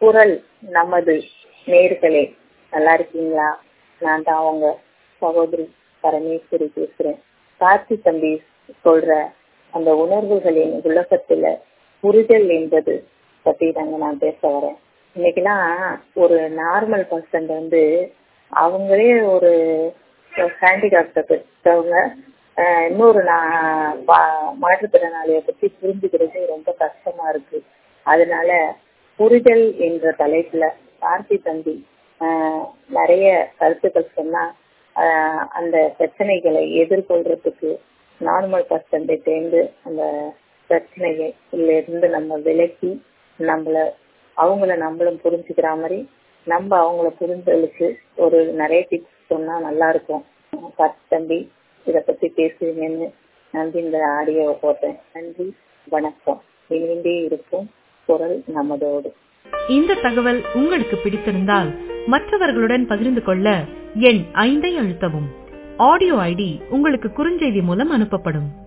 குரல் நமது நேர்களே நல்லா இருக்கீங்களா நான் தான் அவங்க சகோதரி பரமேஸ்வரி பேசுறேன் கார்த்தி தம்பி சொல்ற அந்த உணர்வுகளின் உலகத்துல புரிதல் என்பது பத்தி தாங்க நான் பேச வரேன் இன்னைக்கெல்லாம் ஒரு நார்மல் பர்சன் வந்து அவங்களே ஒரு ஹேண்டிகாப்ட பெற்றவங்க இன்னொரு மாற்றுத்திறனாளிய பத்தி புரிஞ்சுக்கிறது ரொம்ப கஷ்டமா இருக்கு அதனால புரிதல் என்ற தலைப்புல கார்த்தி தம்பி நிறைய கருத்துக்கள் சொன்னா அந்த பிரச்சனைகளை எதிர்கொள்றதுக்கு நார்மல் பர்சன்டை சேர்ந்து அந்த பிரச்சனைகள்ல இருந்து நம்ம விலக்கி நம்மள அவங்கள நம்மளும் புரிஞ்சுக்கிற மாதிரி நம்ம அவங்கள புரிஞ்சலுக்கு ஒரு நிறைய டிப்ஸ் சொன்னா நல்லா இருக்கும் கார்த்தி தம்பி இத பத்தி பேசுவீங்கன்னு நம்பி இந்த ஆடியோவை போட்டேன் நன்றி வணக்கம் இனிண்டே இருக்கும் குரல் நமதோடு இந்த தகவல் உங்களுக்கு பிடித்திருந்தால் மற்றவர்களுடன் பகிர்ந்து கொள்ள எண் ஐந்தை அழுத்தவும் ஆடியோ ஐடி உங்களுக்கு குறுஞ்செய்தி மூலம் அனுப்பப்படும்